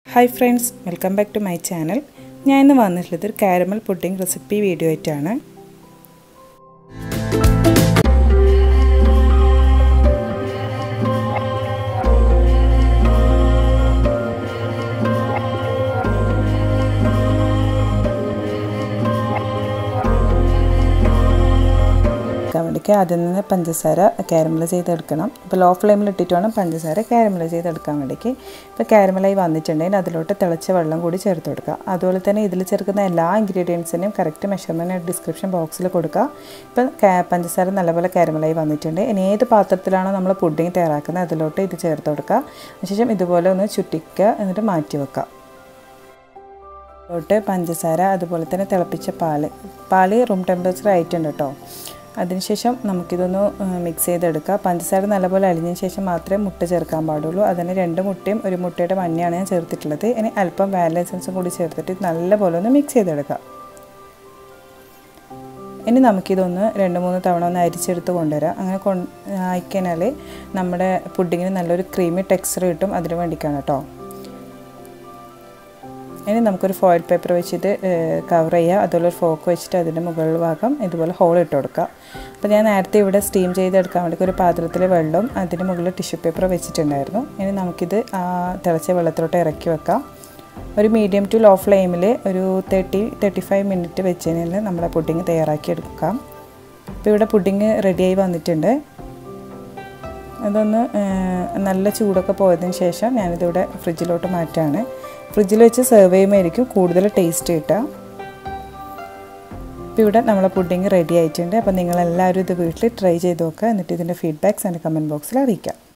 hi friends welcome back to my channel ഞാൻ ഇന്ന് വന്നിട്ടുള്ളത് ഒരു കാരമൽ പുഡിംഗ് റെസിപ്പി വീഡിയോ ആയിട്ടാണ് എടുക്കാൻ വേണ്ടിക്ക് ആദ്യം തന്നെ പഞ്ചസാര കാരമൽ ചെയ്തെടുക്കണം ഇപ്പോൾ ലോ ഫ്ലെയിമിൽ ഇട്ടിട്ട് വേണം പഞ്ചസാര കാരമൽ ചെയ്തെടുക്കാൻ വേണ്ടിക്ക് ഇപ്പോൾ കാരമലായി വന്നിട്ടുണ്ടെങ്കിൽ അതിലോട്ട് തിളച്ച വെള്ളം കൂടി ചേർത്ത് കൊടുക്കുക അതുപോലെ തന്നെ ഇതിൽ ചേർക്കുന്ന എല്ലാ ഇൻഗ്രീഡിയൻസിനും കറക്റ്റ് മെഷർമെൻറ്റ് ഡിസ്ക്രിപ്ഷൻ ബോക്സിൽ കൊടുക്കുക ഇപ്പോൾ പഞ്ചസാര നല്ലപോലെ കാരമലായി വന്നിട്ടുണ്ട് ഇനി ഏത് പാത്രത്തിലാണോ നമ്മൾ പുഡിങ് തയ്യാറാക്കുന്നത് അതിലോട്ട് ഇത് ചേർത്ത് കൊടുക്കുക അതിനുശേഷം ഇതുപോലെ ഒന്ന് ചുറ്റിക്കുക എന്നിട്ട് മാറ്റി വെക്കുക ോട്ട് പഞ്ചസാര അതുപോലെ തന്നെ തിളപ്പിച്ച പാല് പാല് റൂം ടെമ്പറേച്ചർ ആയിട്ടുണ്ട് കേട്ടോ അതിനുശേഷം നമുക്കിതൊന്ന് മിക്സ് ചെയ്തെടുക്കുക പഞ്ചസാര നല്ലപോലെ അലിഞ്ഞതിന് ശേഷം മാത്രമേ മുട്ട ചേർക്കാൻ പാടുള്ളൂ അതിന് രണ്ട് മുട്ടയും ഒരു മുട്ടയുടെ മഞ്ഞയാണ് ഞാൻ ചേർത്തിട്ടുള്ളത് ഇനി അല്പം വാനില എസൻസും കൂടി ചേർത്തിട്ട് നല്ലപോലെ ഒന്ന് മിക്സ് ചെയ്തെടുക്കുക ഇനി നമുക്കിതൊന്ന് രണ്ട് മൂന്ന് തവണ ഒന്ന് അരിച്ചെടുത്ത് കൊണ്ടുവരാം അങ്ങനെ കൊ ആയിക്കഴിഞ്ഞാൽ നമ്മുടെ പുഡിങ്ങിന് നല്ലൊരു ക്രീമി ടെക്സ്ചർ കിട്ടും അതിന് വേണ്ടിയിട്ടാണ് കേട്ടോ ഇനി നമുക്കൊരു ഫോയിൽ പേപ്പർ വെച്ചിട്ട് കവർ ചെയ്യുക അതുപോലെ ഒരു ഫോക്ക് വെച്ചിട്ട് അതിൻ്റെ മുകളിൽ ഭാഗം ഇതുപോലെ ഹോൾ ഇട്ട് കൊടുക്കുക അപ്പോൾ ഞാൻ നേരത്തെ ഇവിടെ സ്റ്റീം ചെയ്തെടുക്കാൻ വേണ്ടി ഒരു പാത്രത്തിൽ വെള്ളവും അതിന് മുകളിൽ ടിഷ്യൂ പേപ്പർ വെച്ചിട്ടുണ്ടായിരുന്നു ഇനി നമുക്കിത് ആ തിളച്ച വെള്ളത്തിലോട്ട് ഇറക്കി വെക്കാം ഒരു മീഡിയം ടു ലോ ഫ്ലെയിമിൽ ഒരു തേർട്ടി തേർട്ടി ഫൈവ് മിനിറ്റ് വെച്ചതിൽ നമ്മുടെ പുഡിങ് തയ്യാറാക്കി എടുക്കാം ഇപ്പോൾ ഇവിടെ പുഡിങ് റെഡിയായി വന്നിട്ടുണ്ട് അതൊന്ന് നല്ല ചൂടൊക്കെ പോയതിന് ശേഷം ഞാനിതിവിടെ ഫ്രിഡ്ജിലോട്ട് മാറ്റാണ് ഫ്രിഡ്ജിൽ വെച്ച് സെർവ് ചെയ്യുമ്പോഴായിരിക്കും കൂടുതൽ ടേസ്റ്റ് കിട്ടുക ഇപ്പോൾ ഇവിടെ നമ്മളെ പുഡിങ് റെഡി ആയിട്ടുണ്ട് അപ്പോൾ നിങ്ങളെല്ലാവരും ഇത് വീട്ടിൽ ട്രൈ ചെയ്ത് നോക്കുക എന്നിട്ട് ഇതിൻ്റെ ഫീഡ്ബാക്ക്സ് എൻ്റെ കമൻറ്റ് ബോക്സിൽ അറിയിക്കാം